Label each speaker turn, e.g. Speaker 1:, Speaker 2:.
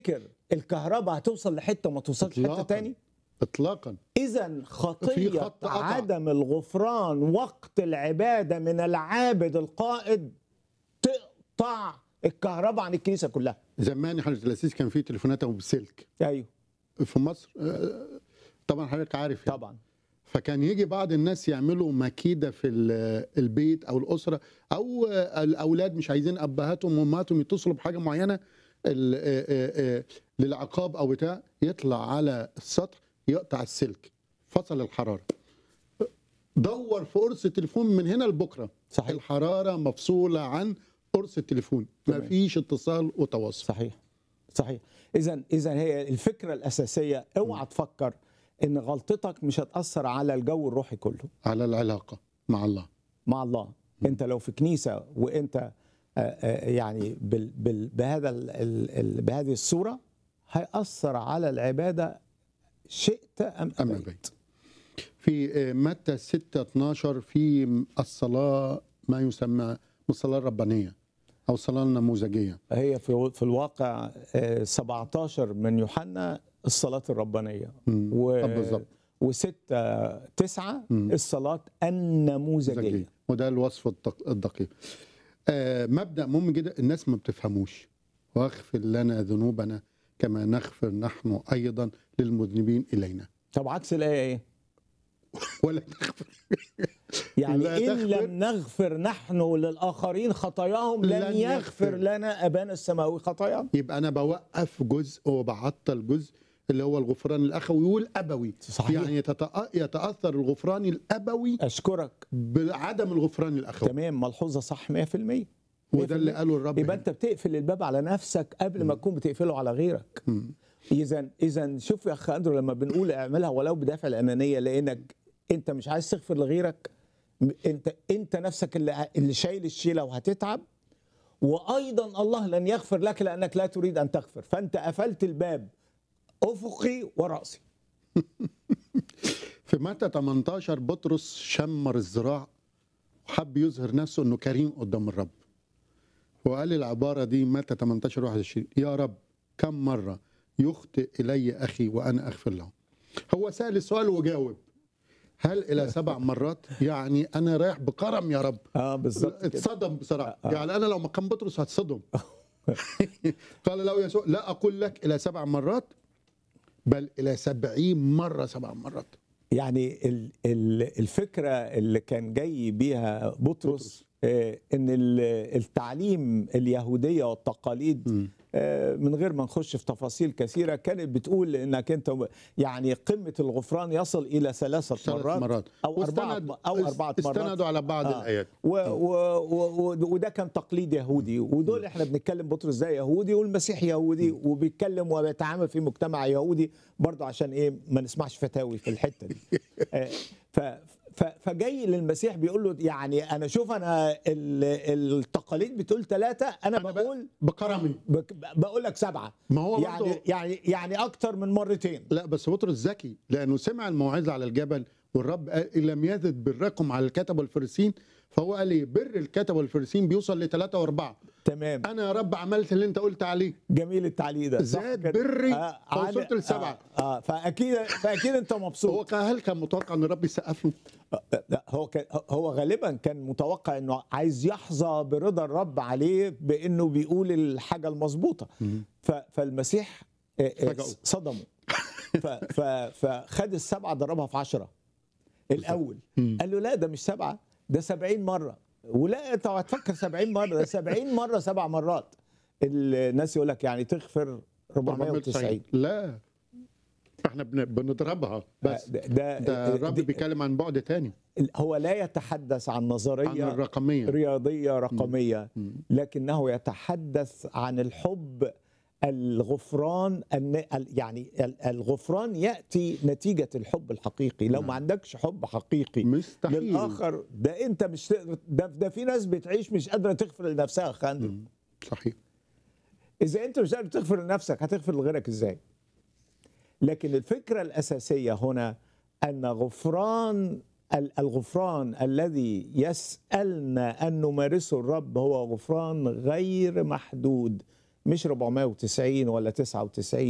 Speaker 1: تفتكر الكهرباء هتوصل لحته ما توصلش حته
Speaker 2: إطلاقاً.
Speaker 1: تاني
Speaker 2: اطلاقا
Speaker 1: اذا خطيه
Speaker 2: خط قطع.
Speaker 1: عدم الغفران وقت العباده من العابد القائد تقطع الكهرباء عن الكنيسه كلها
Speaker 2: زمان يا حضره الاسيس كان في تليفونات ابو بسلك
Speaker 1: ايوه
Speaker 2: في مصر آه، طبعا حضرتك عارف يعني.
Speaker 1: طبعا
Speaker 2: فكان يجي بعض الناس يعملوا مكيده في ال- البيت او الاسره او آه، الاولاد مش عايزين ابهاتهم وامهاتهم يتصلوا بحاجه معينه ال- آه، آه، آه، للعقاب او بتاع يطلع على السطح يقطع السلك فصل الحراره دور في قرص التليفون من هنا لبكره
Speaker 1: صحيح
Speaker 2: الحراره مفصوله عن قرص التليفون
Speaker 1: تمام.
Speaker 2: مفيش اتصال وتواصل
Speaker 1: صحيح صحيح اذا اذا هي الفكره الاساسيه اوعى تفكر ان غلطتك مش هتاثر على الجو الروحي كله
Speaker 2: على العلاقه مع الله
Speaker 1: مع الله انت لو في كنيسه وانت آه، آه، يعني بال بال بهذا ال ال ال بهذه الصوره هيأثر على العباده شئت ام
Speaker 2: أم
Speaker 1: ابيت
Speaker 2: أبيت. في آه، متى 6 12 في الصلاة ما يسمى الصلاة الربانية أو الصلاة النموذجية
Speaker 1: هي في في الواقع آه، 17 من يوحنا الصلاه الربانيه
Speaker 2: مم.
Speaker 1: و
Speaker 2: آه، بالظبط
Speaker 1: وستة تسعة
Speaker 2: مم.
Speaker 1: الصلاة النموذجية
Speaker 2: نموذجية. وده الوصف الدق- الدقيق آه، مبدأ مهم جدا الناس ما بتفهموش واغفر لنا ذنوبنا كما نغفر نحن أيضا للمذنبين إلينا
Speaker 1: طب عكس الآية إيه؟
Speaker 2: ولا نغفر
Speaker 1: يعني
Speaker 2: لا
Speaker 1: إن
Speaker 2: تغفر.
Speaker 1: لم نغفر نحن للآخرين خطاياهم لن
Speaker 2: لن
Speaker 1: يغفر
Speaker 2: يغفر.
Speaker 1: لنا أبانا السماوي خطاياهم
Speaker 2: يبقى أنا بوقف جزء وبعطل جزء اللي هو الغفران الأخوي والأبوي
Speaker 1: صحيح
Speaker 2: يعني يتتأ- يتأثر الغفران الأبوي
Speaker 1: أشكرك
Speaker 2: بعدم الغفران الاخوي
Speaker 1: تمام ملحوظة صح 100%
Speaker 2: وده اللي قاله الرب
Speaker 1: يبقى
Speaker 2: هنا.
Speaker 1: أنت بتقفل الباب على نفسك قبل ما تكون بتقفله على غيرك
Speaker 2: مم.
Speaker 1: اذا اذا شوف يا اخ اندرو لما بنقول اعملها ولو بدافع الانانيه لانك انت مش عايز تغفر لغيرك م- انت انت نفسك اللي اللي شايل الشيله وهتتعب وايضا الله لن يغفر لك لانك لا تريد ان تغفر فانت قفلت الباب افقي وراسي
Speaker 2: في متى 18 بطرس شمر الذراع وحب يظهر نفسه انه كريم قدام الرب وقال العباره دي متى 18 21 يا رب كم مره يخطئ الي اخي وانا اغفر له هو سال السؤال وجاوب هل الى سبع مرات يعني انا رايح بكرم يا رب
Speaker 1: اه بالظبط كده
Speaker 2: اتصدم بصراحه يعني انا لو مكان بطرس هتصدم قال له يسوع لا اقول لك الى سبع مرات بل الى سبعين مره سبع مرات
Speaker 1: يعني ال- ال- الفكره اللي كان جاي بيها بطرس آه، ان ال- التعليم اليهوديه والتقاليد
Speaker 2: مم.
Speaker 1: آه، من غير ما نخش في تفاصيل كثيره كانت بتقول انك انت يعني قمه الغفران يصل الى ثلاثه
Speaker 2: ثلاث
Speaker 1: مرات,
Speaker 2: مرات
Speaker 1: او اربعه
Speaker 2: واستند-
Speaker 1: او اربعه مرات
Speaker 2: استندوا على بعض
Speaker 1: آه.
Speaker 2: الايات
Speaker 1: و و و وده كان تقليد يهودي ودول احنا بنتكلم بطرس ده يهودي والمسيح يهودي وبيتكلم وبيتعامل في مجتمع يهودي برضه عشان ايه ما نسمعش فتاوي في الحته دي آه، ف ف- فجاي للمسيح بيقول له يعني انا شوف انا ال- التقاليد بتقول ثلاثه انا
Speaker 2: أنا
Speaker 1: بقول
Speaker 2: بكرمي
Speaker 1: بك- بقول لك سبعه
Speaker 2: ما هو
Speaker 1: يعني
Speaker 2: برضه
Speaker 1: يعني يعني اكتر من مرتين
Speaker 2: لا بس بطرس ذكي لانه سمع الموعظه على الجبل والرب قال إن لم يزد بركم على الكتب والفريسين فهو قال لي بر الكتب والفريسين بيوصل لثلاثه واربعه
Speaker 1: تمام
Speaker 2: انا يا رب عملت اللي انت قلت عليه
Speaker 1: جميل التعليق ده صح
Speaker 2: زاد
Speaker 1: كده؟
Speaker 2: بري
Speaker 1: آه،
Speaker 2: فوصلت
Speaker 1: عن-
Speaker 2: لسبعة.
Speaker 1: آه, اه فاكيد فاكيد انت مبسوط
Speaker 2: هو كان- هل كان متوقع ان الرب يسقف له؟
Speaker 1: لا هو كان هو غالبا كان متوقع انه عايز يحظى برضا الرب عليه بانه بيقول الحاجه المظبوطه ف- فالمسيح آه، آه،
Speaker 2: فاجأه.
Speaker 1: صدمه ف- ف- فخد السبعه ضربها في عشرة الاول
Speaker 2: مم.
Speaker 1: قال له لا ده مش سبعه ده سبعين مره ولا انت هتفكر سبعين مره ده سبعين مره سبع مرات الناس يقول لك يعني تغفر 490
Speaker 2: لا احنا بن- بنضربها بس
Speaker 1: ده, ده,
Speaker 2: ده الرب
Speaker 1: دي-
Speaker 2: بيتكلم عن بعد تاني
Speaker 1: هو لا يتحدث عن
Speaker 2: عن
Speaker 1: نظريه
Speaker 2: الرقميه
Speaker 1: رياضيه رقميه
Speaker 2: مم.
Speaker 1: لكنه يتحدث عن الحب الغفران الن- ال- يعني ال- الغفران ياتي نتيجه الحب الحقيقي لو ما عندكش حب حقيقي
Speaker 2: مستحيل
Speaker 1: للاخر ده انت مش تقدر ده, ده في ناس بتعيش مش قادره تغفر لنفسها يا خاندو
Speaker 2: مم. صحيح
Speaker 1: اذا انت مش قادر تغفر لنفسك هتغفر لغيرك ازاي لكن الفكره الاساسيه هنا ان غفران ال- الغفران الذي يسالنا ان نمارسه الرب هو غفران غير محدود مش 490 ولا 99